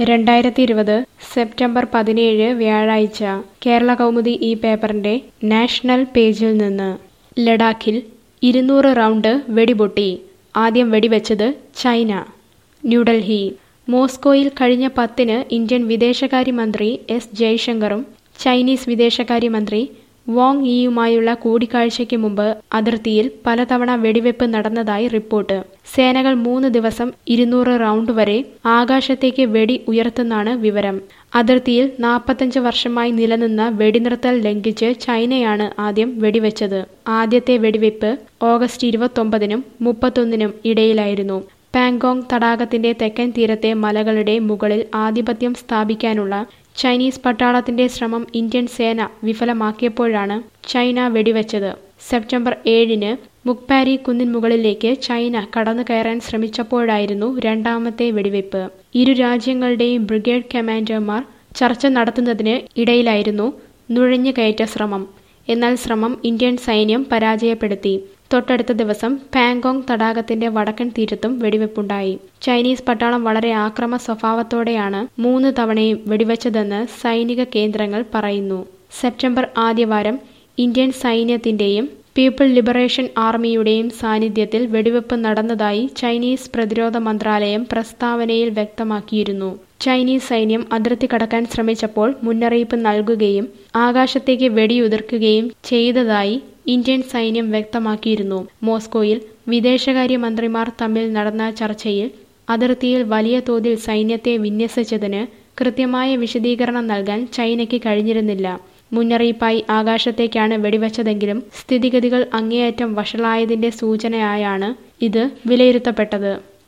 രണ്ടായിരത്തി ഇരുപത് സെപ്റ്റംബർ പതിനേഴ് വ്യാഴാഴ്ച കേരള കൗമുദി ഈ പേപ്പറിന്റെ നാഷണൽ പേജിൽ നിന്ന് ലഡാക്കിൽ ഇരുന്നൂറ് റൗണ്ട് വെടിപൊട്ടി ആദ്യം വെടിവെച്ചത് ചൈന ന്യൂഡൽഹി മോസ്കോയിൽ കഴിഞ്ഞ പത്തിന് ഇന്ത്യൻ വിദേശകാര്യമന്ത്രി എസ് ജയശങ്കറും ചൈനീസ് വിദേശകാര്യമന്ത്രി വോങ് യിയുമായുള്ള കൂടിക്കാഴ്ചയ്ക്ക് മുമ്പ് അതിർത്തിയിൽ പലതവണ വെടിവെപ്പ് നടന്നതായി റിപ്പോർട്ട് സേനകൾ മൂന്ന് ദിവസം ഇരുന്നൂറ് റൗണ്ട് വരെ ആകാശത്തേക്ക് വെടി ഉയർത്തുന്നാണ് വിവരം അതിർത്തിയിൽ നാൽപ്പത്തഞ്ച് വർഷമായി നിലനിന്ന വെടിനിർത്തൽ ലംഘിച്ച് ചൈനയാണ് ആദ്യം വെടിവെച്ചത് ആദ്യത്തെ വെടിവെപ്പ് ഓഗസ്റ്റ് ഇരുപത്തൊമ്പതിനും മുപ്പത്തൊന്നിനും ഇടയിലായിരുന്നു പാങ്കോങ് തടാകത്തിന്റെ തെക്കൻ തീരത്തെ മലകളുടെ മുകളിൽ ആധിപത്യം സ്ഥാപിക്കാനുള്ള ചൈനീസ് പട്ടാളത്തിന്റെ ശ്രമം ഇന്ത്യൻ സേന വിഫലമാക്കിയപ്പോഴാണ് ചൈന വെടിവെച്ചത് സെപ്റ്റംബർ ഏഴിന് മുക്പാരി കുന്നിൻ മുകളിലേക്ക് ചൈന കടന്നു കയറാൻ ശ്രമിച്ചപ്പോഴായിരുന്നു രണ്ടാമത്തെ വെടിവെപ്പ് ഇരു രാജ്യങ്ങളുടെയും ബ്രിഗേഡ് കമാൻഡർമാർ ചർച്ച നടത്തുന്നതിന് ഇടയിലായിരുന്നു നുഴഞ്ഞുകയറ്റ ശ്രമം എന്നാൽ ശ്രമം ഇന്ത്യൻ സൈന്യം പരാജയപ്പെടുത്തി തൊട്ടടുത്ത ദിവസം പാങ്കോങ് തടാകത്തിന്റെ വടക്കൻ തീരത്തും വെടിവെപ്പുണ്ടായി ചൈനീസ് പട്ടാളം വളരെ ആക്രമ സ്വഭാവത്തോടെയാണ് മൂന്ന് തവണയും വെടിവെച്ചതെന്ന് സൈനിക കേന്ദ്രങ്ങൾ പറയുന്നു സെപ്റ്റംബർ ആദ്യവാരം ഇന്ത്യൻ സൈന്യത്തിന്റെയും പീപ്പിൾ ലിബറേഷൻ ആർമിയുടെയും സാന്നിധ്യത്തിൽ വെടിവെപ്പ് നടന്നതായി ചൈനീസ് പ്രതിരോധ മന്ത്രാലയം പ്രസ്താവനയിൽ വ്യക്തമാക്കിയിരുന്നു ചൈനീസ് സൈന്യം അതിർത്തി കടക്കാൻ ശ്രമിച്ചപ്പോൾ മുന്നറിയിപ്പ് നൽകുകയും ആകാശത്തേക്ക് വെടിയുതിർക്കുകയും ചെയ്തതായി ഇന്ത്യൻ സൈന്യം വ്യക്തമാക്കിയിരുന്നു മോസ്കോയിൽ വിദേശകാര്യ മന്ത്രിമാർ തമ്മിൽ നടന്ന ചർച്ചയിൽ അതിർത്തിയിൽ വലിയ തോതിൽ സൈന്യത്തെ വിന്യസിച്ചതിന് കൃത്യമായ വിശദീകരണം നൽകാൻ ചൈനയ്ക്ക് കഴിഞ്ഞിരുന്നില്ല മുന്നറിയിപ്പായി ആകാശത്തേക്കാണ് വെടിവെച്ചതെങ്കിലും സ്ഥിതിഗതികൾ അങ്ങേയറ്റം വഷളായതിന്റെ സൂചനയായാണ് ഇത് വിലയിരുത്തപ്പെട്ടത്